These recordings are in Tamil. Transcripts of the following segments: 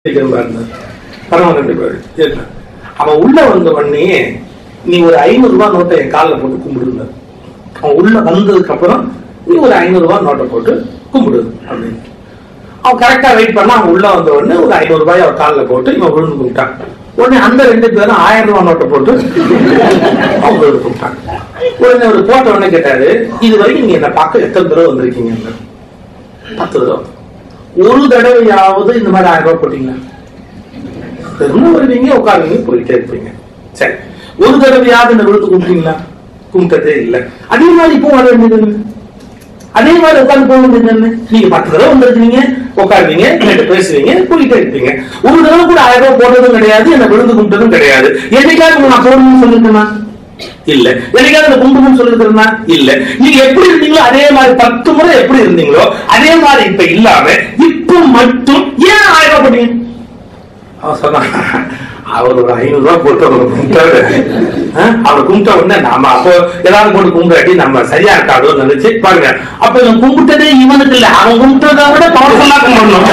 பரவாயில்ல அவன் உள்ள வந்த உடனே நீ ஒரு ஐநூறு ரூபாய் நோட்டை என் காலில் போட்டு கும்பிடுங்க அவன் உள்ள வந்ததுக்கு அப்புறம் நீ ஒரு ஐநூறு ரூபாய் நோட்டை போட்டு கும்பிடு அப்படின்னு அவன் கரெக்டா வெயிட் பண்ணா அவன் உள்ள வந்த உடனே ஒரு ஐநூறு ரூபாய் அவன் காலில் போட்டு இவன் விழுந்து கும்பிட்டான் உடனே அந்த ரெண்டு பேரும் ஆயிரம் ரூபாய் நோட்டை போட்டு அவன் விழுந்து கும்பிட்டான் உடனே ஒரு போட்ட உடனே கேட்டாரு இது வரைக்கும் நீங்க என்ன பார்க்க எத்தனை தடவை வந்திருக்கீங்க பத்து தடவை ஒரு தடவையாவது இந்த மாதிரி ஆயிரம் ரூபாய் போட்டீங்களா திரும்ப வருவீங்க உட்காருவீங்க போயிட்டே இருப்பீங்க சரி ஒரு தடவையாவது இந்த விழுத்து கும்பிட்டீங்களா கும்பிட்டதே இல்ல அதே மாதிரி இப்போ வர வேண்டியது அதே மாதிரி உட்கார்ந்து போக வேண்டியது என்ன? நீங்க பத்து தடவை வந்திருக்கீங்க உட்காருவீங்க என்கிட்ட பேசுவீங்க போயிட்டே இருப்பீங்க ஒரு தடவை கூட ஆயிரம் ரூபாய் போட்டதும் கிடையாது என்ன விழுந்து கும்பிட்டதும் கிடையாது என்னைக்காவது நான் போடணும்னு சொல்லிருக்கேனா இல்ல என்னைக்காவது நான் கும்பிடணும்னு சொல்லிருக்கிறேனா இல்ல நீங்க எப்படி இருந்தீங்களோ அதே மாதிரி பத்து முறை எப்படி இருந்தீங்களோ அதே மாதிரி இப்ப இல்லாம இப்ப மட்டும் ஏன் ஆயிரம் ரூபாய் போட்டீங்க அவன் சொன்னான் அவர் ஒரு ஐநூறு ரூபாய் போட்டு அவர் கும்பிட்டாரு அஹ், அவர் கும்பிட்ட உடனே நாம அப்போ ஏதாவது போட்டு கும்பிடாட்டி நம்ம சரியா இருக்காதோ நினைச்சு பாருங்க அப்ப இவன் கும்பிட்டதே இவனுக்கு இல்ல அவன் கும்பிட்டதை விட பவர்ஃபுல்லா கும்பிடணும்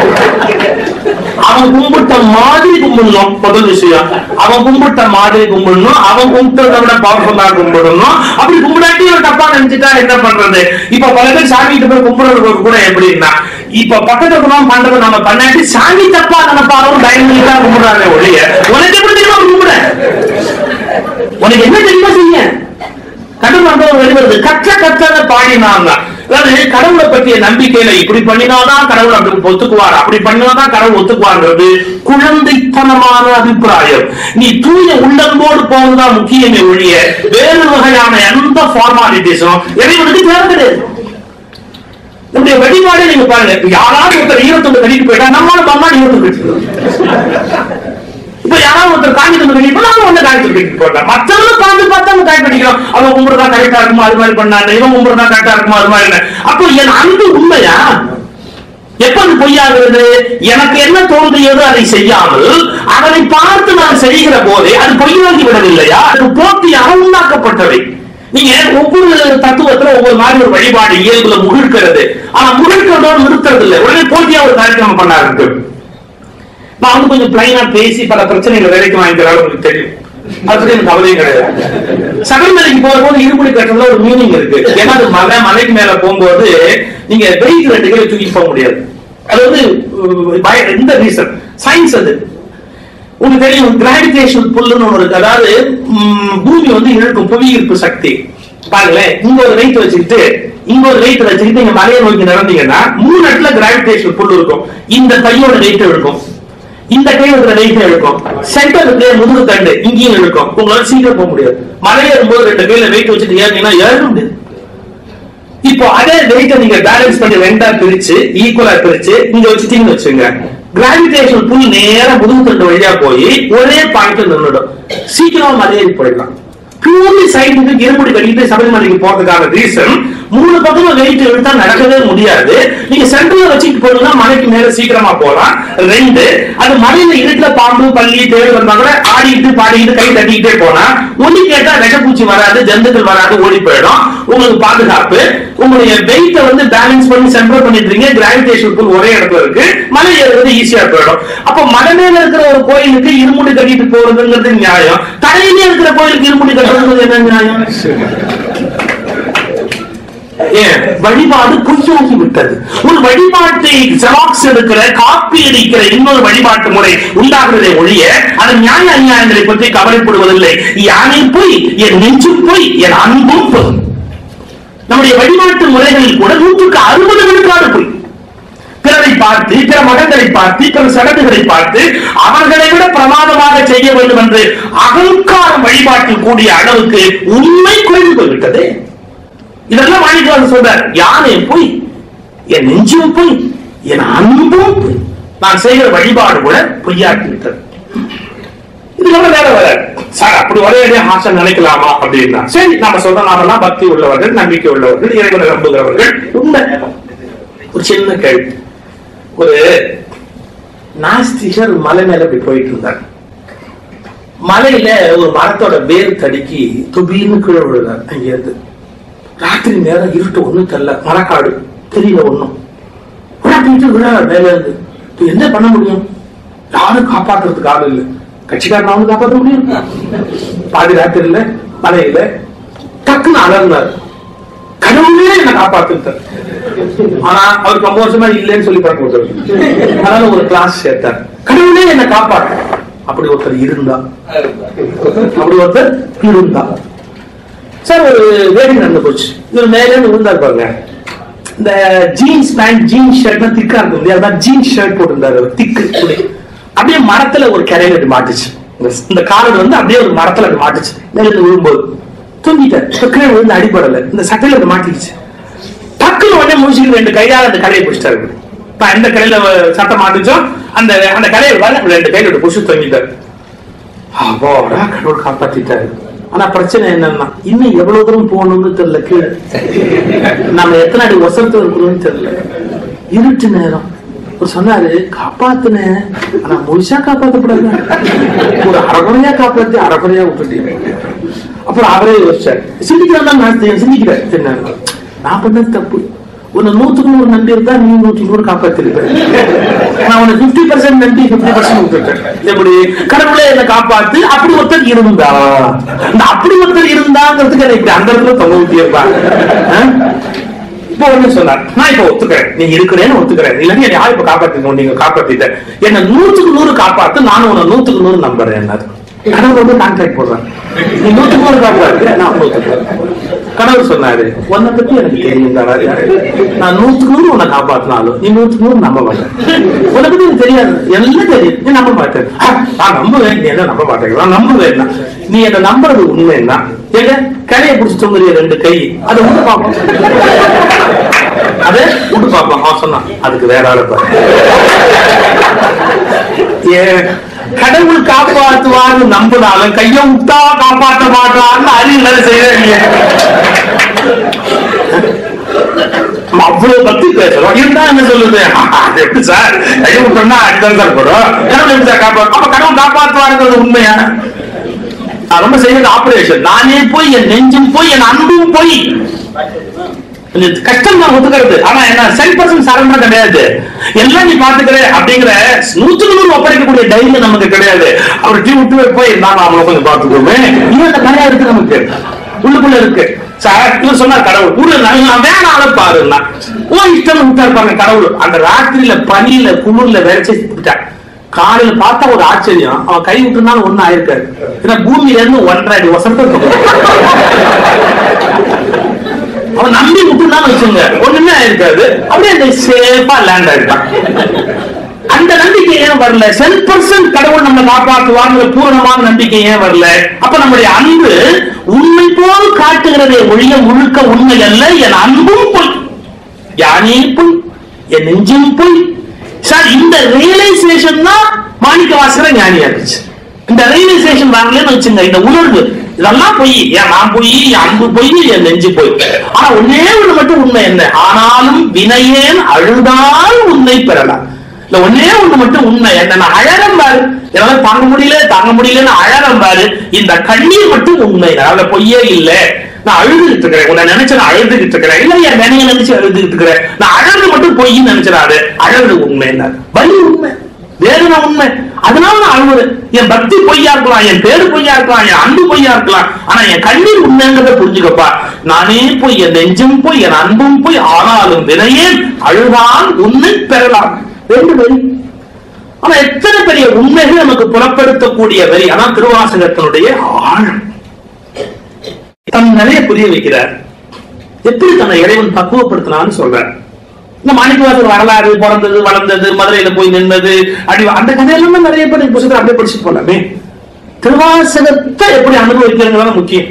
அவன் கும்பிட்ட மாதிரி கும்பிடணும் முதல் விஷயம் அவன் கும்பிட்ட மாதிரி கும்பிடணும் அவன் கும்பிட்டதை விட பவர்ஃபுல்லா கும்பிடணும் அப்படி கும்பிடாட்டி இவன் தப்பா நினைச்சிட்டா என்ன பண்றது இப்ப பல பேர் சாமி கிட்ட போய் கும்பிடுறது கூட எப்படின்னா இப்ப பக்கத்துல குணம் பண்றது நம்ம பண்ணாட்டி சாமி தப்பா நினைப்பாரும் டைமிங் தான் கும்பிடுறாங்க ஒழிய உனக்கு எப்படி தெரியுமா கும்பிட உனக்கு என்ன தெரியுமா செய்ய கடவுள் அனுபவம் வெளிவருது கற்ற கற்றத பாடினாங்க அதாவது கடவுளை பற்றிய நம்பிக்கையில இப்படி பண்ணினாதான் கடவுள் அப்படி ஒத்துக்குவார் அப்படி பண்ணினாதான் கடவுள் ஒத்துக்குவார்ன்றது குழந்தைத்தனமான அபிப்பிராயம் நீ தூய உள்ளன்போடு போவதுதான் முக்கியமே ஒழிய வேறு வகையான எந்த ஃபார்மாலிட்டிஸும் இறைவனுக்கு தேவை கிடையாது நம்முடைய வழிபாடே நீங்க பாருங்க இப்ப யாராவது ஒருத்தர் ஈரத்துண்டு கட்டிட்டு போயிட்டா நம்மளால பம்மா ஈரத்து கட்டிட்டு இப்ப யாராவது ஒருத்தர் காஞ்சி துண்டு கட்டிட்டு போனா அவன் வந்து காஞ்சி துண்டு கட்டிட்டு போட்டான் மற்றவங்க பார்த்து பார்த்து அவங்க காய் பண்ணிக்கிறோம் அவன் கும்பிடுறதா கரெக்டா இருக்குமா அது மாதிரி பண்ணாங்க இவன் கும்பிடுறதா கரெக்டா இருக்குமா அது மாதிரி அப்போ என் அன்பு உண்மையா எப்ப அது பொய்யாகிறது எனக்கு என்ன தோன்றியதோ அதை செய்யாமல் அதனை பார்த்து நான் செய்கிற போதே அது பொய்யாகி விடவில்லையா அது போட்டியாக உண்டாக்கப்பட்டவை நீங்க ஒவ்வொரு தத்துவத்துல ஒவ்வொரு மாதிரி ஒரு வழிபாடு இயல்புல முகிழ்க்கிறது ஆனா முகிழ்க்கிறதோடு நிறுத்துறது இல்லை உடனே போட்டியா ஒரு காரியக்கிரமம் பண்ண இருக்கு நான் வந்து கொஞ்சம் பிளைனா பேசி பல பிரச்சனைகளை வேலைக்கு வாங்கிக்கிறாரு உங்களுக்கு தெரியும் அது பத்தி எனக்கு கவலையும் கிடையாது சபரிமலைக்கு போற போது இருமுடி கட்டுறதுல ஒரு மீனிங் இருக்கு ஏன்னா அது மலை மலைக்கு மேல போகும்போது நீங்க வெயிட் ரெண்டு கிலோ தூக்கி போக முடியாது அது வந்து உம், பய- இந்த ரீசன் சயின்ஸ் அது உங்களுக்கு தெரியும் கிராவிடேஷன் புல்லுன்னு ஒண்ணு இருக்கு அதாவது உம், பூமி வந்து இழுக்கும் புவி ஈர்ப்பு சக்தி பாருங்களேன் இங்க ஒரு வெயிட் வச்சுக்கிட்டு இங்க ஒரு வெயிட் வச்சுக்கிட்டு நீங்க மலையை நோக்கி நடந்தீங்கன்னா மூணு இடத்துல கிராவிடேஷன் புல் இருக்கும் இந்த கையோட வெயிட் இருக்கும் இந்த கை இருக்கிற வெயிட் இருக்கும் சென்டர் இருக்கிற முதுகு தண்டு இங்கேயும் இருக்கும் உங்களால சீக்கிரம் போக முடியாது மலை ஏறும்போது ரெண்டு கையில வெயிட் வச்சுட்டு ஏறினீங்கன்னா ஏற முடியாது இப்போ அதே வெயிட்ட நீங்க பேலன்ஸ் பண்ணி ரெண்டா பிரிச்சு ஈக்குவலா பிரிச்சு இங்க வச்சுட்டீங்கன்னு வச்சுங்க கிராவிடேஷன் புல் நேரா முதுகு தண்டு வழியா போய் ஒரே பாயிண்ட்ல நின்னுடும் சீக்கிரமா மலையேறி போயிடலாம் பியூர்லி சயின்டிபிக் இருமுடி கட்டிட்டு சபரிமலைக்கு போறதுக்கான ரீசன் மூணு பக்கமும் வெயிட் இழுத்தா நடக்கவே முடியாது நீங்க சென்டர்ல வச்சுட்டு போனீங்கன்னா மலைக்கு மேல சீக்கிரமா போலாம் ரெண்டு அது மலையில இருட்டுல பாம்பு பள்ளி தேடு வந்தா கூட ஆடிட்டு பாடிட்டு கை தட்டிக்கிட்டே போனா ஒளி கேட்டா ரெட்டப்பூச்சி வராது ஜந்துக்கள் வராது ஓடி போயிடும் உங்களுக்கு பாதுகாப்பு உங்களுடைய வெயிட்ட வந்து பேலன்ஸ் பண்ணி சென்டர் பண்ணிட்டு இருக்கீங்க கிராவிடேஷன் புல் ஒரே இடத்துல இருக்கு மலை ஏறுறது ஈஸியா போயிடும் அப்ப மலை மேல இருக்கிற ஒரு கோயிலுக்கு இருமுடி கட்டிட்டு போறதுங்கிறது நியாயம் தலையிலே இருக்கிற கோயிலுக்கு இருமுடி கட்டுறது என்ன நியாயம் ஏன் வழிபாடு பொய்யாகி விட்டது ஒரு வழிபாட்டை ஜெராக்ஸ் எடுக்கிற காப்பி அடிக்கிற இன்னொரு வழிபாட்டு முறை உண்டாகிறதே ஒழிய அது நியாய அநியாயங்களை பற்றி கவலைப்படுவதில்லை யானை பொய் என் நெஞ்சு பொய் என் அன்பும் பொய் நம்முடைய வழிபாட்டு முறைகளில் கூட நூற்றுக்கு அறுபது விழுக்காடு பொய் பிறரை பார்த்து பிற மதங்களை பார்த்து பிற சடங்குகளை பார்த்து அவர்களை விட பிரமாதமாக செய்ய வேண்டும் என்று அகங்காரம் வழிபாட்டில் கூடிய அளவுக்கு உண்மை குறைந்து போய்விட்டது இதெல்லாம் வாங்கிட்டு சொல்றார் யானை போய் என் நெஞ்சும் போய் என் அன்பும் போய் நான் செய்கிற வழிபாடு கூட பொய்யாக்கி விட்டது இதுக்கப்புறம் வேற வர சார் அப்படி ஒரே ஹாசன் நினைக்கலாமா அப்படின்னா சரி நாம சொல்றோம் நாமெல்லாம் பக்தி உள்ளவர்கள் நம்பிக்கை உள்ளவர்கள் இறைவனை நம்புகிறவர்கள் உண்மை ஒரு சின்ன கேள்வி ஒரு நாஸ்திகர் மலை மேல இப்படி போயிட்டு இருந்தார் மலையில ஒரு மரத்தோட வேர் தடுக்கி துபின்னு கீழே விழுறார் அங்க இருந்து ராத்திரி நேரம் இருட்டு ஒண்ணும் தெரியல மரக்காடு தெரியல ஒண்ணும் விழா விழார் மேல இருந்து இப்ப என்ன பண்ண முடியும் யாரும் காப்பாத்துறதுக்கு ஆள் இல்லை கட்சிக்காரன் அவங்க காப்பாற்ற முடியும் பாதி ராத்திரில மலையில டக்குன்னு அலர்ந்தார் கடவுளே என்ன காப்பாத்துட்டார் ஆனா அவருக்கு ரொம்ப வருஷமா இல்லைன்னு சொல்லி பழக்கம் கொடுத்தாரு அதனால ஒரு கிளாஸ் சேர்த்தார் கடவுளே என்ன காப்பாத்து அப்படி ஒருத்தர் இருந்தா அப்படி ஒருத்தர் இருந்தா சார் ஒரு வேடிக்கை நடந்து போச்சு இவர் மேலே இருந்து விழுந்தாரு பாருங்க இந்த ஜீன்ஸ் பேண்ட் ஜீன்ஸ் ஷர்ட் திக்கா இருக்கும் இல்லையா அதான் ஜீன்ஸ் ஷர்ட் போட்டிருந்தாரு அவர் திக்கு துணி அப்படியே மரத்துல ஒரு கிளையில அப்படி மாட்டுச்சு இந்த- இந்த காலர் வந்து அப்படியே ஒரு மரத்துல அப்படி மாட்டுச்சு மேல இருந்து விழும்போது தூங்கிட்டார் கீழே விழுந்து அடிபடல இந்த சட்டையில அப்படி மாட்டிக்கிச்சு டக்குன்னு உடனே முடிச்சுட்டு ரெண்டு கையால அந்த கடையை பிடிச்சிட்டாரு இப்ப எந்த கடையில சட்டை மாட்டுச்சோ அந்த அந்த கடையை வர ரெண்டு கையில அப்படி புடிச்சு தொங்கிட்டாரு அப்பாடா கடவுள் காப்பாத்திட்டாரு ஆனா பிரச்சனை என்னன்னா இன்னும் எவ்வளவு தூரம் போகணும்னு தெரியல கீழே நம்ம எத்தனை அடி ஒசரத்துல இருக்கிறோம்னு தெரியல இருட்டு நேரம் அவர் சொன்னாரு காப்பாத்துனேன் ஆனா முழுசா காப்பாத்தக்கூடாது ஒரு அரைகுறையா காப்பாத்தி அரைகுறையா விட்டுட்டீங்க அப்புறம் அவரே யோசிச்சார் சிந்திக்கிறதா நான் தெ- சிந்திக்கிறேன் என்ன நான் பண்ணது தப்பு உன்னை நூத்துக்கு நூறு நம்பி இருந்தா நீ நூற்றுக்கு நூறு காப்பாத்திருப்பேன் நான் உன்னை பிப்டி பர்சன்ட் நம்பி பிப்டி பர்சன்ட் விட்டுட்டேன் எப்படி கடவுளே என்ன காப்பாத்து அப்படி ஒருத்தர் இருந்தா இந்த அப்படி ஒருத்தர் இருந்தாங்கிறதுக்கு எனக்கு இப்படி அந்த இடத்துல தொங்க ஊட்டியிருப்பாங்க இப்போ ஒண்ணு சொன்னார் நான் இப்ப ஒத்துக்கிறேன் நீங்க இருக்கிறேன்னு ஒத்துக்கிறேன் இல்லைன்னா என்னை யார் இப்ப காப்பாத்திக்கணும் நீங்க காப்பாத்திட்ட என்ன நூத்துக்கு நூறு காப்பாத்து நானும் உன்னை நூத்துக்கு நூறு நம்புறேன் என்ன கடவுள் வந்து கான்ட்ராக்ட் போடுறேன் நீ நூத்துக்கு நூறு காப்பாத்து நான் ஒத்துக்கிறேன் கடவுள் சொன்னாரு உன்னை பத்தி எனக்கு தெரியும் தாராளி. நான் நூத்துக்கு நூறு உன்னை காப்பாத்தினாலும் நீ நூத்துக்கு நூறு நம்ப மாட்டேன் உன்னை பத்தி எனக்கு தெரியாது எல்லாம் தெரியும் நீ நம்ப மாட்டேன் ஆ, நான் நம்புவேன் நீ என்ன நம்ப மாட்டேங்க நான் நம்புவேன் நீ என்ன நம்புறது உண்மைன்னா எங்க கடையை பிடிச்சி தொங்குறிய ரெண்டு கை அதை விட்டு பார்ப்போம் அதை விட்டு பார்ப்போம் அவன் சொன்னான் அதுக்கு வேற ஆளு பாரு ஏ, கடவுள் காப்பாத்துவான்னு நம்பினாலும் கைய விட்டா காப்பாற்ற மாட்டான்னு அறிவு செய்யறீங்க நம்ம அவ்வளவு பத்தி பேசுறோம் இருந்தா என்ன சொல்லுது அது எப்படி சார் கைய விட்டோம்னா அடுத்தான் சார் போறோம் கடவுள் எப்படி சார் காப்பாற்று அப்ப கடவுள் காப்பாற்றுவாருங்கிறது உண்மையா நான் ரொம்ப செய்யறது ஆபரேஷன் நானே போய் என் நெஞ்சும் போய் என் அன்பும் போய் கொஞ்சம் கஷ்டம் தான் ஒத்துக்கிறது ஆனா என்ன சென் பர்சன்ட் சரண்டர் கிடையாது எல்லாம் நீ பாத்துக்கிற அப்படிங்கிற நூத்துக்கு நூறு ஒப்படைக்கக்கூடிய தைரியம் நமக்கு கிடையாது அவர் டீ விட்டு போய் நான் அவங்கள கொஞ்சம் பாத்துக்கோமே இன்னும் அந்த கரையா இருக்கு நமக்கு உள்ளுக்குள்ள இருக்கு சார் இவர் சொன்னார் கடவுள் உள்ள நான் வேண ஆள பாருன்னா ஓ இஷ்டம் விட்டார் பாருங்க கடவுள் அந்த ராத்திரியில பனியில குளிர்ல விரைச்சி விட்டார் காலையில பார்த்தா ஒரு ஆச்சரியம் அவன் கை விட்டுனாலும் ஒண்ணும் ஆயிருக்காரு ஏன்னா பூமியில இருந்து ஒன்றரை அடி வசந்த அவன் நம்பி விட்டுனாலும் வச்சுங்க ஒண்ணுமே ஆயிருக்காது அப்படியே அந்த சேஃபா லேண்ட் ஆயிட்டான் அந்த நம்பிக்கை ஏன் வரல செல் பர்சன்ட் கடவுள் நம்ம காப்பாற்றுவாங்கிற பூரணமான நம்பிக்கை ஏன் வரல அப்ப நம்முடைய அன்பு உண்மை போல் காட்டுகிறதே ஒழிய முழுக்க உண்மை அல்ல என் அன்பும் பொய் யானே பொய் என் நெஞ்சும் பொய் சார் இந்த ரியலைசேஷன் தான் மாணிக்க வாசகர ஞானியா இருந்துச்சு இந்த ரியலைசேஷன் வாங்கலன்னு வச்சுங்க இந்த உணர்வு இதெல்லாம் பொய் ஏன் நான் பொய் என் அன்பு பொய் என் நெஞ்சு பொய் ஆனா ஒன்னே ஒண்ணு மட்டும் உண்மை என்ன ஆனாலும் வினையேன் அழுதால் உன்னை பெறலாம் இல்ல ஒன்னே ஒண்ணு மட்டும் உண்மை என்ன நான் அழறம் பாரு என்னால தாங்க முடியல தாங்க முடியலன்னு அழறம் பாரு இந்த கண்ணீர் மட்டும் உண்மை அதனால பொய்யே இல்ல நான் அழுதுகிட்டு இருக்கிறேன் உன்னை நினைச்சு நான் அழுதுகிட்டு இருக்கிறேன் இல்ல என் நினைய நினைச்சு அழுதுகிட்டு இருக்கிறேன் நான் அழகு மட்டும் பொய்ன்னு நினைச்சிடாது அழகு உண்மை வலி உண்மை வேதனை உண்மை அதனால நான் அழுவுறேன் என் பக்தி பொய்யா இருக்கலாம் என் பேரு பொய்யா இருக்கலாம் என் அன்பு பொய்யா இருக்கலாம் ஆனா என் கண்ணீர் உண்மைங்கிறத புரிஞ்சுக்கப்பா நானே போய் என் நெஞ்சும் போய் என் அன்பும் போய் ஆனாலும் வினையேன் அழுதான் உன்னை பெறலாம் ரெண்டு வரி ஆனா எத்தனை பெரிய உண்மைகள் நமக்கு புறப்படுத்தக்கூடிய வரி ஆனா திருவாசகத்தினுடைய ஆழம் தன் நிறைய புரிய வைக்கிறார் எப்படி தன்னை இறைவன் பக்குவப்படுத்தினான்னு சொல்றார் இந்த மாணிக்கவாசர் வரலாறு பிறந்தது வளர்ந்தது மதுரையில போய் நின்னது அடி அந்த கதையெல்லாம் நிறைய பேர் இந்த புத்தகத்தை அப்படியே படிச்சுட்டு போலாமே திருவாசகத்தை எப்படி அனுபவிக்கிறதுதான் முக்கியம்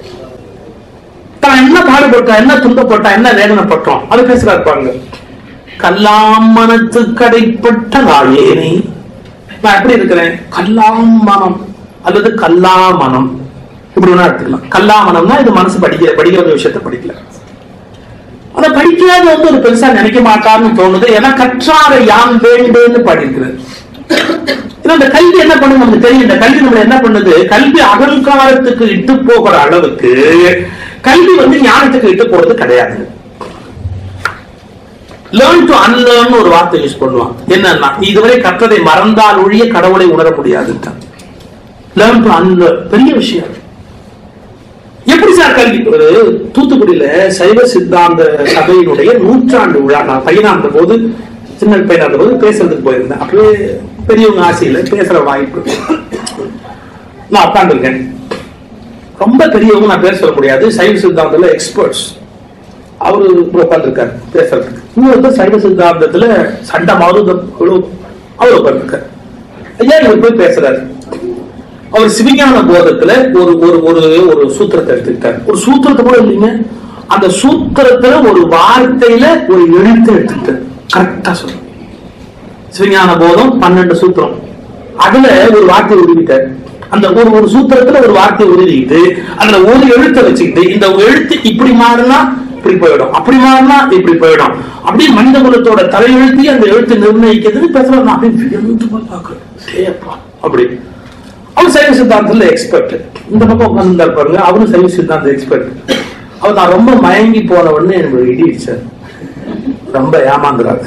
தான் என்ன பாடுபட்டா என்ன துன்பப்பட்டா என்ன வேதனைப்பட்டோம் அது பேசுறாரு பாருங்க கல்லாம் மனத்து கடைப்பட்ட நாயேனே நான் எப்படி இருக்கிறேன் கல்லாம் மனம் அல்லது கல்லா மனம் இப்படி வேணா எடுத்துக்கலாம் கல்லா மனம்னா இது மனசு படிக்க படிக்கிற ஒரு விஷயத்த படிக்கல ஆனா படிக்காத வந்து ஒரு பெருசா நினைக்க மாட்டார்னு தோணுது ஏன்னா கற்றாரை யான் வேண்டேன்னு பாடியிருக்கிறது ஏன்னா இந்த கல்வி என்ன பண்ணுது நமக்கு தெரியும் இந்த கல்வி நம்மள என்ன பண்ணுது கல்வி அகங்காரத்துக்கு இட்டு போகிற அளவுக்கு கல்வி வந்து ஞானத்துக்கு இட்டு போறது கிடையாது லேர்ன் டு அன்லேர்ன் ஒரு வார்த்தை யூஸ் பண்ணுவான் என்னன்னா நீ இதுவரை கற்றதை மறந்தால் ஒழிய கடவுளை உணர முடியாதுன்றான் லேர்ன் டு அன்லேர்ன் பெரிய விஷயம் எப்படி சார் கல்வி ஒரு தூத்துக்குடியில சைவ சித்தாந்த சபையினுடைய நூற்றாண்டு விழா நான் பையனா இருந்த போது சின்ன பையனா இருந்த போது பேசுறதுக்கு போயிருந்தேன் அப்பவே பெரியவங்க ஆசையில பேசுற வாய்ப்பு நான் உட்காந்துருக்கேன் ரொம்ப பெரியவங்க நான் பேர் சொல்ல முடியாது சைவ சித்தாந்தத்துல எக்ஸ்பர்ட்ஸ் அவரு உட்காந்துருக்காரு பேசுறதுக்கு இவர் வந்து சைவ சித்தாந்தத்துல சண்டை மாறுதம் அவர் உட்காந்துருக்காரு ஐயா இவர் போய் பேசுறாரு அவர் சிவிஞான போதத்துல ஒரு ஒரு ஒரு ஒரு சூத்திரத்தை எடுத்துக்கிட்டார் ஒரு சூத்திரத்தை கூட இல்லைங்க அந்த சூத்திரத்துல ஒரு வார்த்தையில ஒரு எழுத்தை எடுத்துக்கிட்டார் கரெக்டா சொல்ற சிவஞான போதம் பன்னெண்டு சூத்திரம் அதுல ஒரு வார்த்தை உருவிட்டார் அந்த ஒரு ஒரு சூத்திரத்துல ஒரு வார்த்தை உருவிக்கிட்டு அதுல ஒரு எழுத்தை வச்சுக்கிட்டு இந்த எழுத்து இப்படி மாறினா இப்படி போயிடும் அப்படி மாறினா இப்படி போயிடும் அப்படி மனித குலத்தோட தலையெழுத்தி அந்த எழுத்து நிர்ணயிக்கிறதுன்னு பேசுறேன் நான் அப்படியே வியந்து போய் பார்க்கிறேன் டேப்பா அப்படி அவர் சைவ சித்தாந்தத்துல எக்ஸ்பர்ட் இந்த பக்கம் உட்கார்ந்து பாருங்க அவரும் சைவ சித்தாந்த எக்ஸ்பர்ட் அவர் நான் ரொம்ப மயங்கி போன உடனே எனக்கு ஒரு இடி சார் ரொம்ப ஏமாந்துறாங்க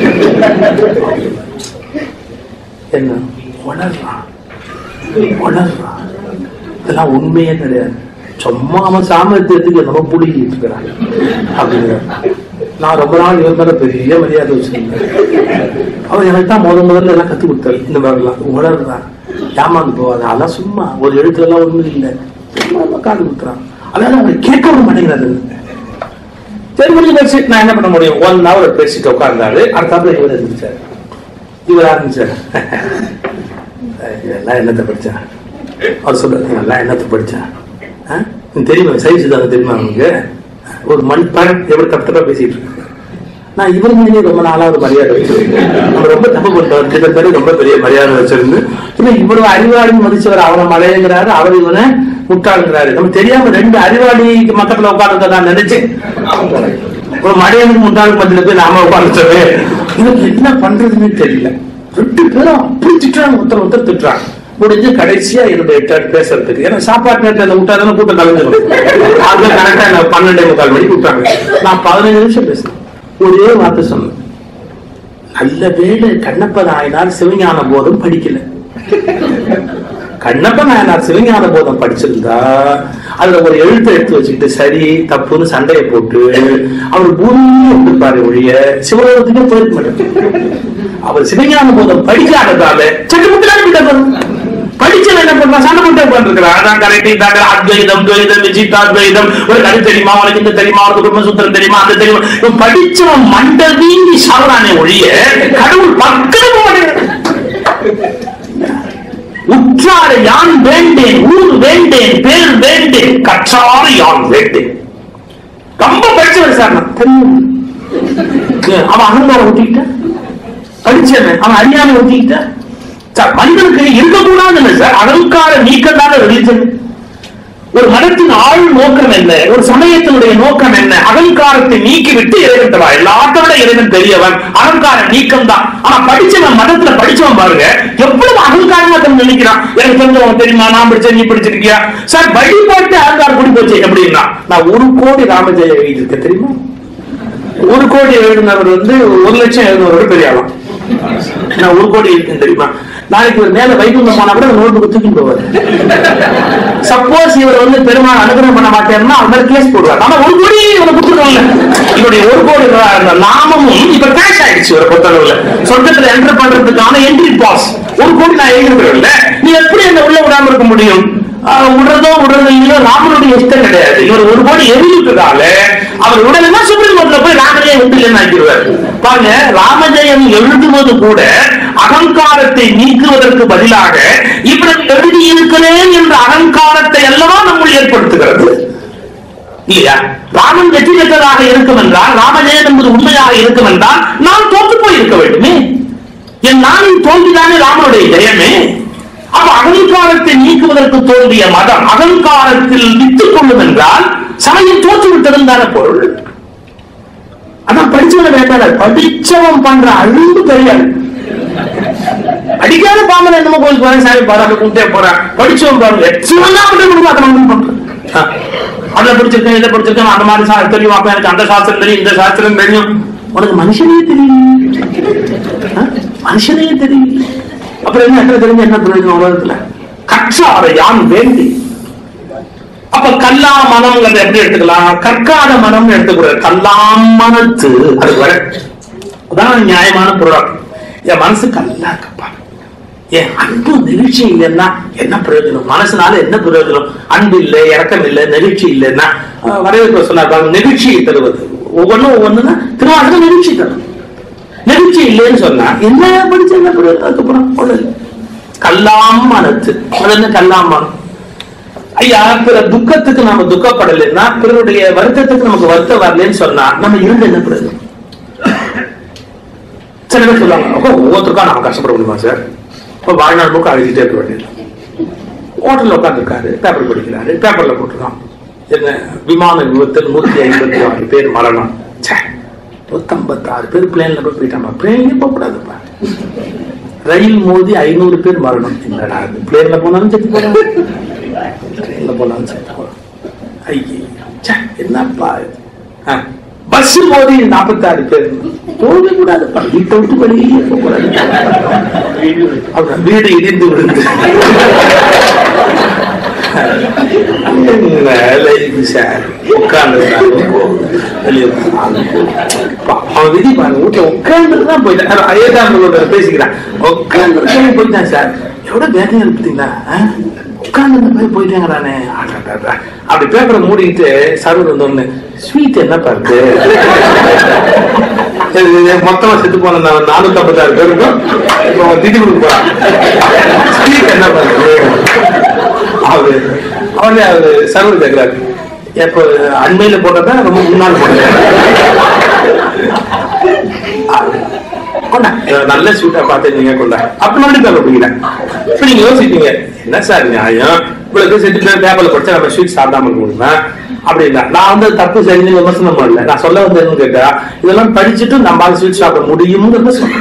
என்ன உணர்றான் உணர்றான் இதெல்லாம் உண்மையே கிடையாது சும்மா அவன் சாமர்த்தியத்துக்கு என்னமோ புடிக்கிட்டு இருக்கிறான் அப்படிங்கிற நான் ரொம்ப நாள் இவர் மேல பெரிய மரியாதை வச்சிருந்தேன் அவர் எனக்கு தான் முத முதல்ல எல்லாம் கத்து கொடுத்தாரு இந்த மாதிரிலாம் உணர்றான் ஏமாந்து போவாது அதெல்லாம் சும்மா ஒரு எழுத்துல எல்லாம் ஒண்ணும் இல்லை சும்மா காது குத்துறான் அதனால அவங்க கேட்க விட மாட்டேங்கிறாரு சரி முடிஞ்சு பேசி நான் என்ன பண்ண முடியும் ஒன் ஹவர் பேசிட்டு உட்கார்ந்தாரு அடுத்தாப்புல இவர் இருந்துச்சாரு இவர் ஆரம்பிச்சார் எல்லாம் என்னத்தை படிச்சேன் அவர் சொல்றாரு எல்லாம் என்னத்தை படிச்சேன் ஆ? எனக்கு தெரியுமா சைவ சித்தாந்தம் தெரியுமா அவனுக்கு ஒரு மண் பழம் எப்படி தப்பு தப்பா பேசிட்டு இருக்கு நான் இவர் மீதே ரொம்ப நாளா ஒரு மரியாதை வச்சிருக்கேன் நம்ம ரொம்ப தப்பு பண்றவர் கிட்ட பேரு ரொம்ப பெரிய மரியாதை வச்சிருந்து இல்ல இவ்வளவு அறிவாளி மதிச்சவர் அவனை மலையங்கிறாரு அவர் இவனை முட்டாளுங்கிறாரு நம்ம தெரியாம ரெண்டு அறிவாளி மக்கத்துல உட்கார்ந்து நான் நினைச்சேன் ஒரு மடையனுக்கு முட்டாளுக்கு மத்தியில போய் நாம உட்காந்துச்சவே இவனுக்கு என்ன பண்றதுன்னு தெரியல ரெண்டு பேரும் அப்படி திட்டுறாங்க ஒருத்தர் ஒருத்தர் திட்டுறாங்க முடிஞ்சு கடைசியா என்னுடைய டேர்ன் பேசுறதுக்கு ஏன்னா சாப்பாட்டு நேரத்தில் அந்த விட்டாதானே கூட்டம் கலந்துடும் அது கரெக்டா என்ன பன்னெண்டே முக்கால் மணிக்கு விட்டாங்க நான் பதினஞ்சு நிமிஷம் பேசுறேன் ஒரே வார்த்தை சொன்னேன் நல்ல வேலை கண்ணப்ப நாயனார் சிவஞான போதம் படிக்கல கண்ணப்ப நாயனார் சிவஞான போதம் படிச்சிருந்தா அதுல ஒரு எழுத்தை எடுத்து வச்சுக்கிட்டு சரி தப்புன்னு சண்டையை போட்டு அவர் பூமியே இருந்திருப்பாரு ஒழிய சிவலோகத்துக்கே போயிருக்க மாட்டார் அவர் சிவஞான போதம் படிக்காததால சட்டப்பட்டு படிச்சவன் என்ன பண்றான் சண்டை போட்டு உட்கார்ந்துருக்கிறான் அதான் கரெக்ட் இதாக அத்வைதம் துவைதம் விஜிதாத்வைதம் ஒரு கரு தெரியுமா உனக்கு இந்த தெரியுமா உனக்கு பிரம்மசூத்திரம் தெரியுமா அந்த தெரியுமா இவன் படிச்சவன் மண்டல் வீங்கி சாவறானே ஒழிய கடவுள் பக்கம் உற்றார யான் வேண்டேன் ஊர் வேண்டேன் பேர் வேண்டேன் கற்றார யான் வேண்டேன் ரொம்ப படிச்சவன் சார் நான் தெரியும் அவன் அகங்காரம் ஊட்டிக்கிட்ட படிச்சவன் அவன் அறியாமை ஊட்டிக்கிட்ட சார் மனிதனுக்கு இருக்கக்கூடாது இல்லை சார் அகங்கார நீக்கம் தான் ரிலிஜன் ஒரு மதத்தின் ஆள் நோக்கம் என்ன ஒரு சமயத்தினுடைய நோக்கம் என்ன அகங்காரத்தை நீக்கிவிட்டு இறைவன் வா எல்லாத்த விட இறைவன் பெரியவன் அகங்கார நீக்கம் தான் ஆனா படிச்சவன் மதத்துல படிச்சவன் பாருங்க எவ்வளவு அகங்காரமா தன் நினைக்கிறான் எனக்கு தெரிஞ்சவன் தெரியுமா நான் படிச்ச நீ படிச்சிருக்கியா சார் வழிபாட்டு அகங்காரம் கூடி போச்சு எப்படின்னா நான் ஒரு கோடி ராமஜெய எழுதியிருக்கேன் தெரியுமா ஒரு கோடி எழுதினவர் வந்து ஒரு லட்சம் எழுதினவர் பெரிய ஆளாம் நான் ஒரு கோடி இருக்குன்னு தெரியுமா நாளைக்கு ஒரு மேல வைகுண்டம் போனா கூட நோட்டு தூக்கிட்டு போவார் சப்போஸ் இவர் வந்து பெருமாள் அனுகிரகம் பண்ண மாட்டேன்னா அவர் மேல கேஸ் போடுவார் ஆனா ஒரு கோடி இவரை கொடுத்துருக்கோம்ல இவருடைய ஒரு கோடி ரூபாய் இருந்த நாமமும் இப்ப கேஷ் ஆயிடுச்சு இவரை பொறுத்தளவுல சொர்க்கத்துல என்டர் பண்றதுக்கான என்ட்ரி பாஸ் ஒரு கோடி நான் எழுதிருக்கிறேன்ல நீ எப்படி என்ன உள்ள விடாம இருக்க முடியும் ஆஹ் விடுறதோ விடுறதோ இல்லையோ ராமனுடைய இஷ்டம் கிடையாது இவர் ஒரு கோடி எழுதிட்டதால அவர் உடனே சுப்ரீம் கோர்ட்ல போய் ராமஜெயம் உண்டு இல்லைன்னு ஆக்கிடுவார் பாருங்க ராமஜெயம் எழுதுவது கூட அகங்காரத்தை நீக்குவதற்கு பதிலாக இவ்வளவு எழுதி இருக்கிறேன் என்ற அகங்காரத்தை அல்லவா நம்முள் ஏற்படுத்துகிறது இல்லையா ராமன் வெற்றி பெற்றதாக இருக்கும் என்றால் ராமஜெயம் என்பது உண்மையாக இருக்கும் என்றால் நான் தோற்று போய் இருக்க வேண்டுமே என் நானின் தோல்விதானே ராமனுடைய ஜெயமே அப்ப அகங்காரத்தை நீக்குவதற்கு தோன்றிய மதம் அகங்காரத்தில் வித்துக் கொள்ளும் என்றால் சமயம் தோற்று விட்டதும் பொருள் அதான் படிச்சவன வேண்டாம் படிச்சவன் பண்ற அழுந்து பெரியாள் அடிக்காத பாம்பன் என்னமோ கோயில் போறேன் சாமி பாரு கும்பிட்டே போறேன் படிச்சவன் பாருங்க எச்சவன் தான் அப்படி கொடுக்கும் அதை நான் பண்றேன் அதுல படிச்சிருக்கேன் இதை படிச்சிருக்கேன் அந்த மாதிரி சா- தெரியும் அப்ப எனக்கு அந்த சாஸ்திரம் தெரியும் இந்த சாஸ்திரம் தெரியும் உனக்கு மனுஷனே தெரியல ஆ? மனுஷனே தெரியல அப்புறம் என்ன என்ன தெரிஞ்ச என்ன பிரயோஜனம் உலகத்துல கற்றாரை யான் வேண்டி அப்ப கல்லா மனம்ங்கிறத எப்படி எடுத்துக்கலாம் கற்காத மனம் எடுத்துக்கூடாது கல்லாம் மனத்து அது வர அதான் நியாயமான பொருள் என் மனசு கல்லா இருக்கப்பா என் அன்பு நெகிழ்ச்சி இல்லைன்னா என்ன பிரயோஜனம் மனசுனால என்ன பிரயோஜனம் அன்பு இல்லை இறக்கம் இல்லை நெகிழ்ச்சி இல்லைன்னா அஹ், வரவேற்பு சொன்னார் பாருங்க, நெகிழ்ச்சியை தருவது ஒவ்வொன்றும் ஒவ்வொன்றுனா திருவாரூர் நெகிழ்ச்சி தரும் நெகிழ்ச்சி இல்லைன்னு சொன்னா என்ன படிச்ச என்ன பிரயோஜனம் அதுக்கப்புறம் ஒண்ணும் இல்லை. கல்லாம் மனத்து அது என்ன கல்லாம் மனம் ஐயா பிற துக்கத்துக்கு நாம துக்கப்படலைன்னா பிறருடைய வருத்தத்துக்கு நமக்கு வருத்தம் வரலன்னு சொன்னா நம்ம இருந்து என்ன பிரயோஜனம் சில பேர் சொல்லுவாங்க அப்போ ஒவ்வொருத்தருக்கா நாம கஷ்டப்பட முடியுமா சார் இப்போ வாழ்நாள் முழுக்க அழுகிட்டே இருக்க வேண்டியது ஹோட்டல்ல உட்காந்துருக்காரு பேப்பர் படிக்கிறாரு பேப்பர்ல போட்டுருக்கான் என்ன விமான விபத்தில் நூத்தி ஐம்பத்தி ஆறு பேர் மரணம் ச்சே, நூத்தம்பத்தாறு பேர் பிளேன்ல போய் போயிட்டாமா பிளேன்லயே போகக்கூடாதுப்பா ரயில் மோதி ஐநூறு பேர் மரணம் என்னடா அது பிளேன்ல போனாலும் செத்து போறாங்க ட்ரெயின்ல போனாலும் செத்து போறாங்க ஐயே ச்சே, என்னப்பா இது ஆ, பஸ் மோதி நாற்பத்தாறு பேர் போகவே கூடாதுப்பா வீட்டை விட்டு வெளியே போக கூடாது அப்புறம் வீடு இடிந்து விழுந்து லைஃப் சார் உட்கார்ந்து வெளியே அவன் விதி பாருங்க வீட்டுல உட்கார்ந்து தான் போயிட்டான் ஐயதாங்களோட பேசிக்கிறான் உட்கார்ந்து போயிட்டான் சார் எவ்வளவு வேதனை இருப்பீங்களா உட்கார்ந்து போய் போயிட்டாங்களானே அடடடா. அப்படி பேப்பரை மூடிட்டு சர்வர் வந்தோன்னு ஸ்வீட் என்ன பாருக்கு மொத்தமா செத்து போன நானூத்தி ஐம்பத்தாறு பேருக்கும் இப்போ திடீர்னு போறான் ஸ்வீட் என்ன பாருக்கு அவரு அவரே அவரு சர்வர் கேட்கிறாரு எப்போ அண்மையில போட்டதா ரொம்ப முன்னாள் போட்டதா கொண்டா இதை நல்ல ஸ்வீட்டா பார்த்து நீங்க கொண்டா அப்படி மட்டும் பேப்பர் பிடிக்கல இப்ப நீங்க யோசிப்பீங்க என்ன சார் நியாயம் இவ்வளவு செட்டு பேர் பேப்பர்ல படிச்சா நம்ம ஸ்வீட் சாப்பிடாம இருக்க முடியுமா அப்படின்னா நான் வந்து தப்பு செஞ்சு விமர்சனம் பண்ணல நான் சொல்ல வந்து என்னன்னு கேட்டா இதெல்லாம் படிச்சுட்டு நம்ம ஸ்வீட் சாப்பிட முடியும்ங்கிறத சொல்றேன்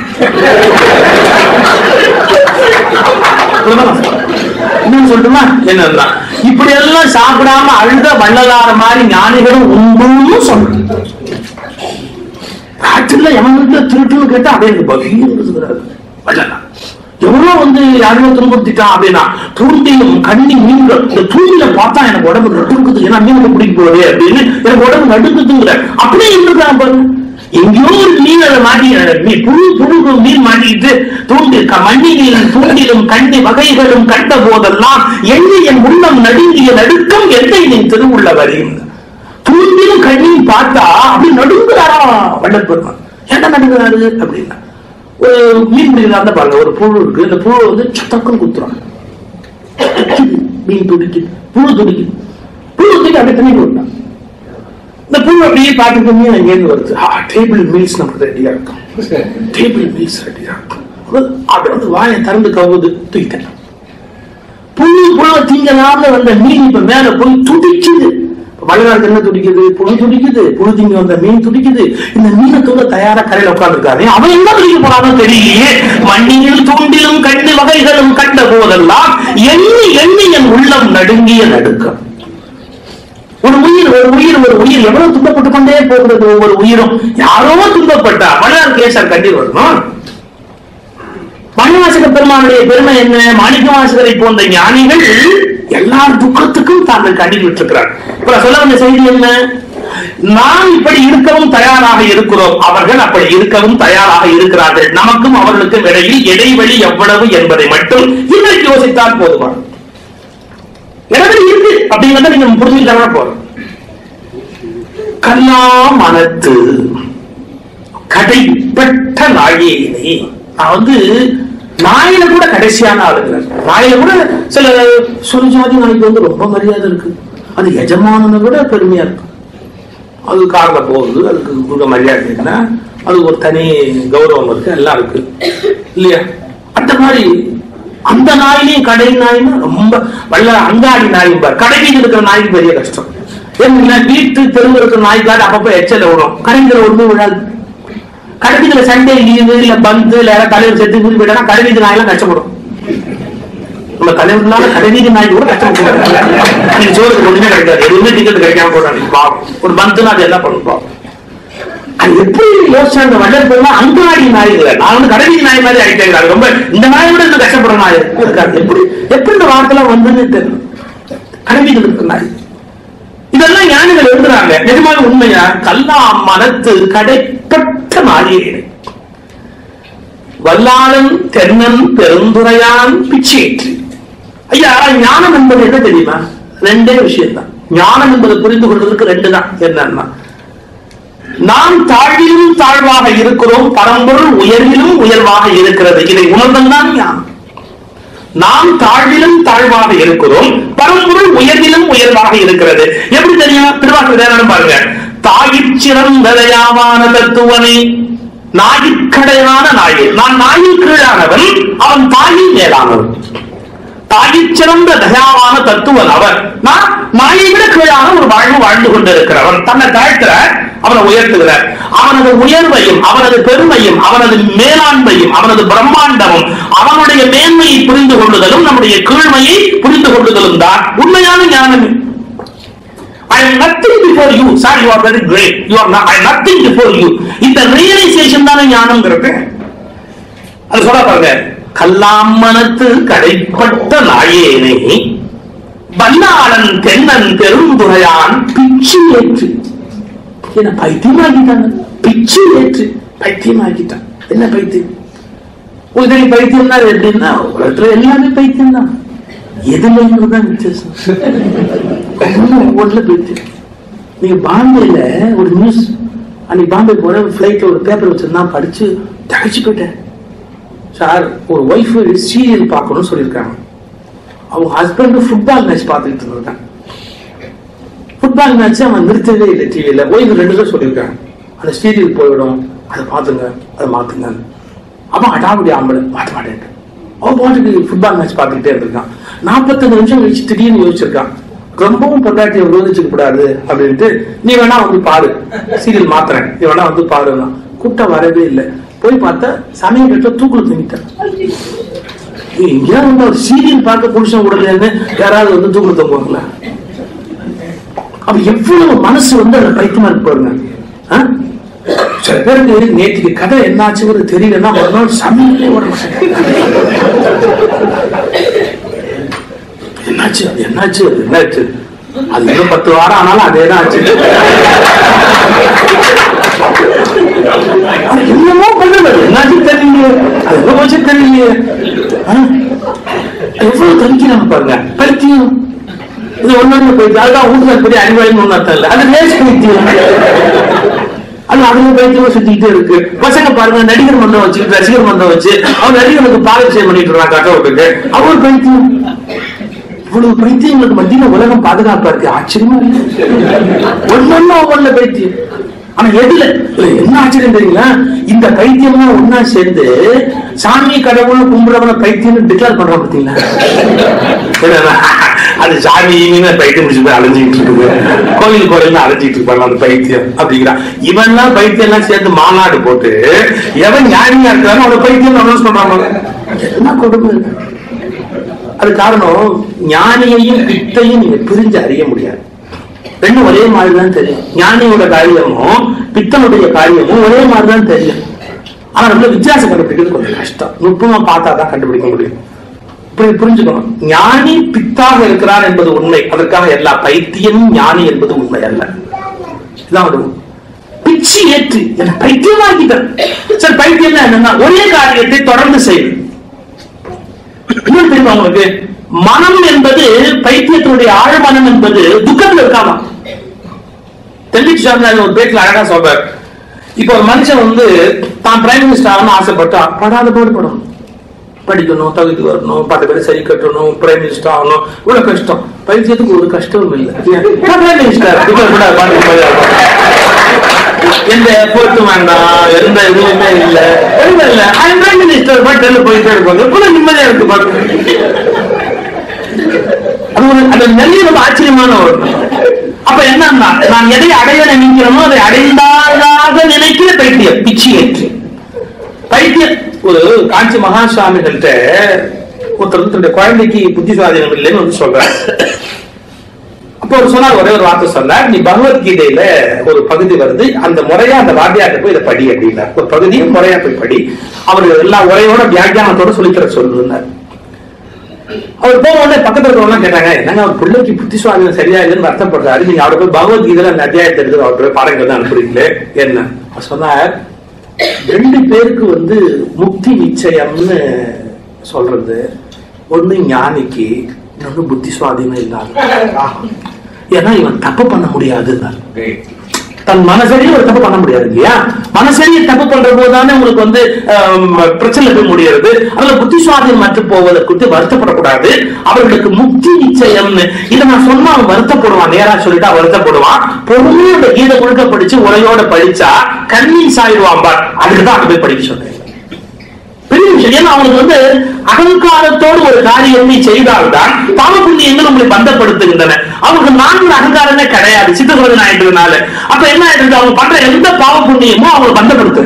அவ்வளவுதான் நான் சொல்றேன். இன்னும் சொல்லட்டுமா என்னன்னா இப்படி எல்லாம் சாப்பிடாம அழுத வள்ளலார மாதிரி ஞானிகளும் உண்டுன்னு சொல்றேன் ராத்திரில எவனுக்கு திருட்டுன்னு கேட்டா அப்படியே எனக்கு பகீர்ங்கிறாரு வள்ளலாம் எவ்வளவு வந்து யாருமே துன்புறுத்திட்டான் அப்படின்னா தூண்டிலும் கண்ணி மீன்கள் இந்த தூண்டில பார்த்தா எனக்கு உடம்பு நடுங்குது ஏன்னா மீன் பிடிக்க போகுது அப்படின்னு எனக்கு உடம்பு நடுங்குதுங்கிற அப்படியே இருந்திருக்கான் பாருங்க எங்கேயோ ஒரு மீன் அதை மாட்டி மீ- புழு புழு மீன் மாட்டிக்கிட்டு தூண்டி க- மண்ணிலும் தூண்டிலும் கண்ணி வகைகளும் கண்ட போதெல்லாம் எண்ணி என் உள்ளம் நடுங்கிய நடுக்கம் எந்தை நீ திருவுள்ள வரியும் தூண்டிலும் கண்ணியும் பார்த்தா அப்படி நடுங்குறாரா வள்ளல் பெருமான் ஏன்டா நடுங்குறாரு அப்படின்னா ஒரு மீன் பிடிக்கிறாங்க பாருங்க ஒரு புழு இருக்கு இந்த புழு வந்து சத்தக்குன்னு குத்துறாங்க துடிக்குது, மீன் துடிக்குது புழு துடிக்குது புழு தூக்கி அப்படியே தண்ணி விட்டான் இந்த புழு அப்படியே பார்த்துட்டு மீன் அங்கேருந்து வருது டேபிள் மீல்ஸ் நமக்கு ரெடியா இருக்கும் டேபிள் மீல்ஸ் ரெடியா இருக்கும் அது- அப்படி வந்து வாயை திறந்து கவுது தூக்கிட்டேன் புழு புழு திங்கலாம்னு வந்த மீன் இப்ப மேல போய் துடிக்குது வள்ளலாருக்கு என்ன துடிக்குது புழு துடிக்குது புழு திங்க வந்த மீன் துடிக்குது இந்த மீனை தூங்க தயாரா கரையில உட்கார்ந்துருக்காரு அவன் எங்க துடிக்க போறானோ தெரியலையே மண்ணில் தூண்டிலும் கண்டு வகைகளும் கண்ட போதெல்லாம் எண்ணி எண்ணி என் உள்ளம் நடுங்கிய நடுக்கம் ஒரு உயிர் ஒரு உயிர் ஒரு உயிர் எவ்வளவு துன்பப்பட்டு கொண்டே போகிறது ஒவ்வொரு உயிரும் யாரோ துன்பப்பட்டா வள்ளலார் கேசர் கண்ணீர் வரணும் மணிவாசக பெருமானுடைய பெருமை என்ன மாணிக்க வாசகரை போன்ற ஞானிகள் எல்லா துக்கத்துக்கும் தாங்கள் கண்ணீர் விட்டிருக்கிறார் இப்ப நான் சொல்ல வந்த செய்தி என்ன நாம் இப்படி இருக்கவும் தயாராக இருக்கிறோம் அவர்கள் அப்படி இருக்கவும் தயாராக இருக்கிறார்கள் நமக்கும் அவர்களுக்கும் இடையில் இடைவெளி எவ்வளவு என்பதை மட்டும் இன்றைக்கு யோசித்தால் போதுமானது இடைவெளி இருக்கு அப்படிங்கிறத நீங்க புரிஞ்சுக்கிட்டா போறோம் கல்லா மனத்து கடைப்பட்ட நாயேனை நான் வந்து நாயில கூட கடைசியான ஆளுங்க நாயில கூட சில சுரஜாதி நாய்க்கு வந்து ரொம்ப மரியாதை இருக்கு அது எஜமானனை விட பெருமையா இருக்கு அது கார்ல போகுது அதுக்கு கொடுக்க மரியாதை இருக்குன்னா அதுக்கு ஒரு தனி கௌரவம் இருக்கு எல்லாம் இருக்கு இல்லையா அந்த மாதிரி அந்த நாயிலையும் கடை நாயினா ரொம்ப வல்ல அங்காடி நாயும் பாரு கடைக்கு இருக்கிற நாய்க்கு பெரிய கஷ்டம் ஏன்னா வீட்டு தெருவு இருக்கிற நாய்க்காடு அப்பப்ப எச்சல விடும் கடைங்கிற ஒண்ணும் விழாது கடைக்குதுல சண்டே லீவு இல்ல பந்து இல்ல யாராவது தலைவர் செத்து கூறி போயிட்டா கடைவீதி நாயெல்லாம் கஷ்டப்படும் நம்ம தலைவர்களால கடைவீதி நாய் கூட கஷ்டப்பட்டு அன்னைக்கு சோறுக்கு ஒண்ணுமே கிடைக்காது எதுவுமே டிக்கெட் கிடைக்காம போறாங்க பாவம் ஒரு பந்துனா அது என்ன பண்ணும் பாவம் அது எப்படி யோசிச்சாங்க வள்ளல் பெருமா அங்காடி நாய்கள் நான் வந்து கடைவி நாய் மாதிரி ஆயிட்டேன் அது ரொம்ப இந்த நாயை விட இன்னும் கஷ்டப்படுற நாய் இருக்காது எப்படி எப்படி இந்த வார்த்தைலாம் வந்துன்னு தெரியல கடைவிகள் இருக்கு நாய் இதெல்லாம் ஞானிகள் எழுதுறாங்க நிஜமாக உண்மையா கல்லா மனத்து கடைப்பட்ட நாயகன் வல்லாளன் தென்னன் பெருந்துரையான் பிச்சேற்று ஐயா ஞானம் என்பது என்ன தெரியுமா ரெண்டே விஷயம்தான் ஞானம் என்பதை புரிந்து கொள்வதற்கு ரெண்டு தான் என்னன்னா நாம் தாழ்விலும் தாழ்வாக இருக்கிறோம் பரம்பொருள் உயர்விலும் உயர்வாக இருக்கிறது இதை உணர்ந்தல்தான் ஞானம் நாம் தாழ்விலும் தாழ்வாக இருக்கிறோம் பரம்பொருள் உயர்விலும் உயர்வாக இருக்கிறது எப்படி தெரியும் திருவாசூர் வேணும் பாருங்க தாயிற் சிறந்ததையாவான தத்துவனை நாயிற்கடையான நாயை நான் நாயில் கீழானவன் அவன் தாயில் மேலானவன் தாயிற் சிறந்த தயாவான தத்துவன் அவர் நான் நாயை விட கீழான ஒரு வாழ்வு வாழ்ந்து கொண்டிருக்கிறவன் தன்னை தாழ்த்துற அவனை உயர்த்துகிறார் அவனது உயர்வையும் அவனது பெருமையும் அவனது மேலாண்மையும் அவனது பிரம்மாண்டமும் அவனுடைய மேன்மையை புரிந்து கொள்ளுதலும் நம்முடைய கீழ்மையை புரிந்து கொள்ளுதலும் தான் உண்மையான ஞானம் I am nothing before you. Sir, you are very great. You are not, I am nothing before you. இந்த ரியலைசேஷன் தானே ஞானம்ங்கிறது அது சொல்ல பாருங்க கல்லாமனத்து கடைப்பட்ட நாயேனை வல்லாளன் தென்னன் பெருந்துரையான் பிச்சு ஏற்று என்ன பைத்தியமாக்கிட்டாங்க பிச்சு ஏற்று பைத்தியமாக்கிட்டான் என்ன பைத்தியம் உதவி பைத்தியம் தான் எப்படின்னா உலகத்துல எல்லாமே பைத்தியம் தான் எதுல தான் வித்தியாசம் ஒவ்வொன்றுல பைத்தியம் நீங்க பாம்பேல ஒரு நியூஸ் அன்னைக்கு பாம்பே போற ஃபிளைட்ல ஒரு பேப்பர் வச்சிருந்தான் படிச்சு தகச்சு போயிட்டேன் சார் ஒரு ஒய்ஃப் சீரியல் பார்க்கணும்னு சொல்லியிருக்காங்க அவங்க ஹஸ்பண்ட் ஃபுட்பால் மேட்ச் பார்த்துக்கிட்டு இருந்திருக்காங்க ஃபுட்பால் மேட்ச் அவன் நிறுத்தவே இல்லை டிவியில ஓய்வு ரெண்டு பேர் சொல்லியிருக்காங்க அந்த சீரியல் போயிடும் அதை பார்த்துங்க அதை மாத்துங்க அவன் அடாவுடைய ஆம்பளை மாட்ட மாட்டேன் அவன் பாட்டுக்கு ஃபுட்பால் மேட்ச் பார்த்துக்கிட்டே இருந்திருக்கான் நாற்பத்தஞ்சு நிமிஷம் கழிச்சு திடீர்னு யோசிச்சிருக்கான் ரொம்பவும் பொண்டாட்டியை விரோதிச்சுக்க கூடாது அப்படின்ட்டு நீ வேணா வந்து பாரு சீரியல் மாத்துறேன் நீ வேணா வந்து பாருன்னா கூட்டம் வரவே இல்லை போய் பார்த்தா சமயம் கட்ட தூக்குல தூங்கிட்டான் எங்கேயாவது வந்து ஒரு சீரியல் பார்க்க புருஷன் விடலன்னு யாராவது வந்து தூக்குல தூங்குவாங்களா அப்ப எவ்வளவு மனசு வந்து அந்த பைத்தியமா இருக்கு பாருங்க ஆ? சில பேருக்கு நேற்றுக்கு கதை என்னாச்சுங்கிறது தெரியலன்னா ஒரு நாள் சமையலே ஓட மாட்டாங்க என்னாச்சு அது என்னாச்சு அது என்னாச்சு அது இன்னும் பத்து வாரம் ஆனாலும் அதே தான் ஆச்சு அது என்னமோ பண்ணுது என்னாச்சு தெரியலையே அது என்ன போச்சு தெரியலையே ஆ? எவ்வளவு தனிக்கிறாங்க பாருங்க பைத்தியம் இது ஒண்ணு போயிட்டு அதுதான் ஊட்டுல பெரிய அறிவாளின்னு ஒண்ணு அர்த்தம் இல்ல அது லேஸ் பைத்தியம் அது அதுல பைத்தியமா சுத்திக்கிட்டே இருக்கு பசங்க பாருங்க நடிகர் மந்தம் வச்சு ரசிகர் மந்தம் வச்சு அவன் நடிகர்களுக்கு பாலட்சியம் பண்ணிட்டு இருக்கான் கட்ட விட்டுட்டு அவர் பைத்தியம் இவ்வளவு பைத்தியங்களுக்கு மத்தியில உலகம் பாதுகாப்பா இருக்கு ஆச்சரியமா இருக்கு ஒன்னொன்னு ஒவ்வொன்றுல பைத்தியம் ஆனா எதுல இல்ல, என்ன ஆச்சரியம் தெரியுங்களா இந்த பைத்தியம்லாம் ஒன்னா சேர்ந்து சாமி கடவுள் கும்பிடுறவன பைத்தியம்னு டிக்ளேர் பண்றான் பாத்தீங்களா என்னன்னா, அது சாமி இனிமே பைத்தியம் முடிச்சு போய் அலைஞ்சிட்டு இருக்குது கோயில் கோயில் அலைஞ்சிட்டு இருப்பாங்க அந்த பைத்தியம் அப்படிங்கிறான் இவன்லாம் பைத்தியம் எல்லாம் சேர்ந்து மாநாடு போட்டு எவன் ஞானியா இருக்கானோ அவனை பைத்தியம் அனௌன்ஸ் பண்றாங்க என்ன கொடுமை இருக்கு அது காரணம் ஞானியையும் பித்தையும் நீங்க பிரிஞ்சு அறிய முடியாது ரெண்டும் ஒரே மாதிரி தான் தெரியும் ஞானியோட காரியமும் பித்தனுடைய காரியமும் ஒரே மாதிரி தான் தெரியும் ஆனா ரொம்ப வித்தியாசம் கண்டுபிடிக்கிறது கொஞ்சம் கஷ்டம் நுட்பமா பார்த்தா தான் கண்டுபிடிக்க முடியும் இப்படி புரிஞ்சுக்கணும் ஞானி பித்தாக இருக்கிறார் என்பது உண்மை அதற்காக எல்லா பைத்தியமும் ஞானி என்பது உண்மை அல்ல இதான் ஒரு பிச்சு ஏற்று என்ன பைத்தியமாக்கிட்டேன் சார் பைத்தியம் என்னன்னா ஒரே காரியத்தை தொடர்ந்து செய்யும் இன்னொன்று தெரியுமா உங்களுக்கு மனம் என்பது பைத்தியத்தினுடைய ஆழ்மனம் என்பது துக்கத்துல இருக்காமா தெல்லிக்கு சாமி ஒரு பேட்டில் அழகா சொல்றார் இப்ப ஒரு மனுஷன் வந்து தான் பிரைம் மினிஸ்டர் ஆகணும்னு ஆசைப்பட்டா படாத பாடுபடும் படிக்கணும் தகுதி வரணும் பத்து பேர் சரி கட்டணும் பிரைம் மினிஸ்டர் ஆகணும் இவ்வளவு கஷ்டம் பைத்தியத்துக்கு ஒரு கஷ்டமும் இல்லை நான் பிரைம் மினிஸ்டர் இப்ப கூட பாட்டு போய் எந்த எஃபர்ட்டும் வேண்டாம் எந்த இதுவுமே இல்ல எதுவுமே இல்ல ஐ பிரைம் மினிஸ்டர் பட் போயிட்டே இருப்பாங்க இவ்வளவு நிம்மதியா இருக்கு பாருங்க அது ஒரு அந்த நெல்லி ரொம்ப ஆச்சரியமான ஒரு அப்ப என்னன்னா நான் எதை அடைய நினைக்கிறேனோ அதை அடைந்தாதாக நினைக்கிற பைத்தியம் பிச்சி ஏற்று பைத்தியம் ஒரு காஞ்சி மகா சுவாமிகள்கிட்ட ஒருத்தர் வந்து தன்னுடைய குழந்தைக்கு புத்தி சுவாதீனம் இல்லைன்னு வந்து சொல்றாரு அப்ப அப்போ அவர் சொன்னார் ஒரே ஒரு வார்த்தை சொன்னார் நீ பகவத்கீதையில ஒரு பகுதி வருது அந்த முறையா அந்த வாத்தியார்ட்ட போய் இதை படி அப்படின்னார் ஒரு பகுதியை முறையா போய் படி அவர் எல்லா உரையோட வியாக்கியானத்தோட சொல்லித்தர சொல்லுன்னார் அவர் போன உடனே பக்கத்துல இருக்கவங்க கேட்டாங்க என்னங்க அவர் பிள்ளைக்கு புத்தி சுவாதீனம் சரியா இல்லைன்னு வருத்தப்படுறாரு நீங்க அவரை போய் பகவத்கீதையில அந்த அத்தியாயத்தை எடுத்து அவர் போய் பாடங்கள் தான் அனுப்புறீங்களே என்ன அவர் சொன்னார் ரெண்டு பேருக்கு வந்து முக்தி நிச்சயம்னு சொல்றது ஒண்ணு ஞானிக்கு இன்னொன்னு புத்தி சுவாதீனம் இல்லாத ஏன்னா இவன் தப்பு பண்ண முடியாதுன்னாரு தன் மனசரியை ஒரு தப்பு பண்ண முடியாது இல்லையா மனசரியை தப்பு பண்ற போதுதானே உங்களுக்கு வந்து ஆம், பிரச்சனை போய் முடியாது அதுல புத்தி சுவாதீனம் மற்ற போவதை குறித்து வருத்தப்படக்கூடாது அவர்களுக்கு முக்தி நிச்சயம்னு இதை நான் சொன்னா அவன் வருத்தப்படுவான் நேரா சொல்லிட்டா வருத்தப்படுவான் பொறுமையோட கீதை முழுக்க படிச்சு உரையோட படிச்சா கன்வின்ஸ் ஆயிடுவான் பார் அதுக்கு தான் அதை போய் படிக்க சொன்னேன் பெரிய விஷயம் ஏன்னா அவனுக்கு வந்து அகங்காரத்தோடு ஒரு காரியத்தை செய்தால்தான் பாவ புண்ணியங்கள் உங்களை பந்தப்படுத்துகின்றன அவனுக்கு நான்கு அகங்காரமே கிடையாது சித்தகுரதன் ஆயிட்டதுனால அப்ப என்ன ஆயிடுது அவங்க பண்ற எந்த பாவ புண்ணியமோ அவங்களை பந்தப்படுத்து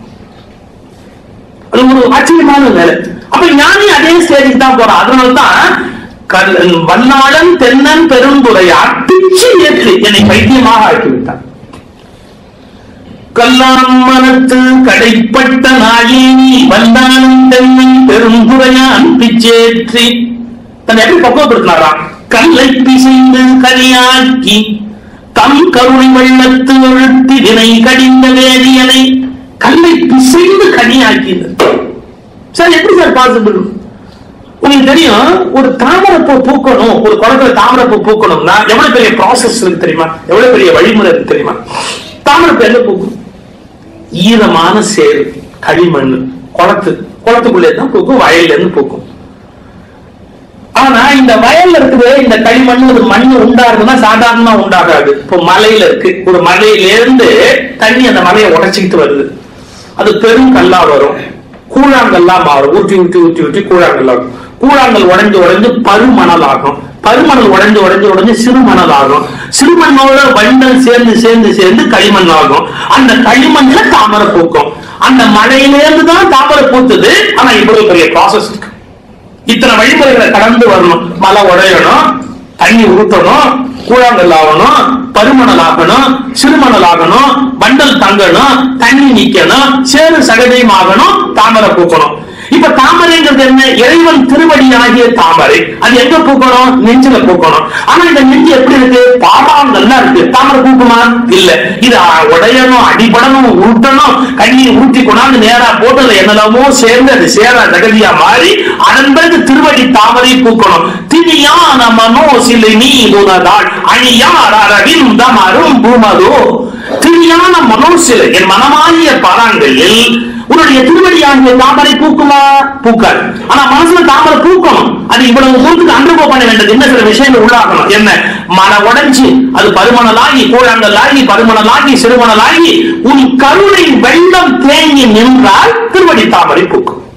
அது ஒரு ஆச்சரியமான வேலை அப்ப ஞானி அதே ஸ்டேஜுக்கு தான் போறான் அதனால்தான் கல்- வல்லாளன் தென்னன் பெருந்துரையார் பிச்சு ஏற்றி என்னை பைத்தியமாக ஆக்கிவிட்டான் கல்லாம் மனத்து கடைப்பட்ட நாயினி வந்தானும் தென்னை பெருந்துரையான் பிச்சேற்றி தன்னை எப்படி பக்குவப்படுத்தினாராம் கல்லை பிசைந்து கனியாக்கி தம் கருணை வெள்ளத்து அழுத்தி வினை கடிந்த வேதியனை கல்லை பிசைந்து கனியாக்கியது சார் எப்படி சார் பாசிபிள் உங்களுக்கு தெரியும் ஒரு தாமரைப்பூ பூக்கணும் ஒரு குளத்துல தாமரைப்பூ பூக்கணும்னா எவ்வளவு பெரிய ப்ராசஸ் இருக்கு தெரியுமா எவ்வளவு பெரிய வழிமுறை இருக்கு தெரியுமா தாமரைப்பூ எங்க பூக்கும் ஈரமான சேரு களிமண் குளத்து குளத்துக்குள்ளே தான் பூக்கும் வயல்ல இருந்து பூக்கும் ஆனா இந்த வயல்ல இருக்குது இந்த களிமண் ஒரு மண் உண்டாகுதுன்னா சாதாரணமா உண்டாகாது இப்போ மலையில இருக்கு ஒரு மலையில இருந்து தண்ணி அந்த மலையை உடைச்சிக்கிட்டு வருது அது பெரும் கல்லா வரும் கூழாங்கல்லா மாறும் ஊற்றி ஊற்றி ஊற்றி ஊற்றி கூழாங்கல்லா வரும். கூழாங்கல் உடைஞ்சு உடைஞ்சு பருமணல் ஆகும் பருமணல் உடைஞ்சு உடைஞ்சு உடைஞ்சு சிறுமணல் ஆகும் சிறுமண்ணோட வண்டல் சேர்ந்து சேர்ந்து சேர்ந்து களிமண் ஆகும் அந்த களிமண்ல தாமரை பூக்கும் அந்த மழையிலேருந்து தான் தாமரை பூத்துது ஆனா இவ்வளவு பெரிய ப்ராசஸ் இருக்கு இத்தனை வழிமுறைகளை கடந்து வரணும் மலை உடையணும் தண்ணி ஊத்தணும் கூழாங்கல் ஆகணும் பருமணல் ஆகணும் சிறுமணல் ஆகணும் வண்டல் தங்கணும் தண்ணி நிக்கணும் சேறு சகதியம் ஆகணும் தாமரை பூக்கணும் இப்ப தாமரைங்கிறது என்ன இறைவன் திருவடி ஆகிய தாமரை அது எங்க பூக்கணும் நெஞ்சில பூக்கணும் ஆனா இந்த நெஞ்சு எப்படி இருக்கு பாதாங்கல்ல இருக்கு தாமரை பூக்குமா இல்ல இது அ- உடையணும் அடிபடணும் உருட்டணும் கண்ணீர் ஊற்றி கொண்டாந்து நேரா போட்டு அதுல என்னெல்லாமோ சேர்ந்து அது சேர தகதியா மாறி அதன் பிறகு திருவடி தாமரை பூக்கணும் திணியான மனோ சிலை நீ உனதாள் அணியார் அரவின் தமரும் பூமதோ திணியான மனோசிலை என் மனமாகிய பாறாங்கல்லில் உன்னுடைய திருவடியாகிய தாமரை பூக்குமா பூக்காது ஆனா மனசுல தாமரை பூக்கணும் அது இவ்வளவு தூரத்துக்கு அண்டர்கோ பண்ண வேண்டியது என்ன சில விஷயங்கள் உள்ளாகணும் என்ன மன உடைஞ்சு அது பருமணலாகி கூழாங்கலாகி பருமணலாகி சிறுமணலாகி உன் கருணை வெள்ளம் தேங்கி நின்றால் திருவடி தாமரை பூக்கும்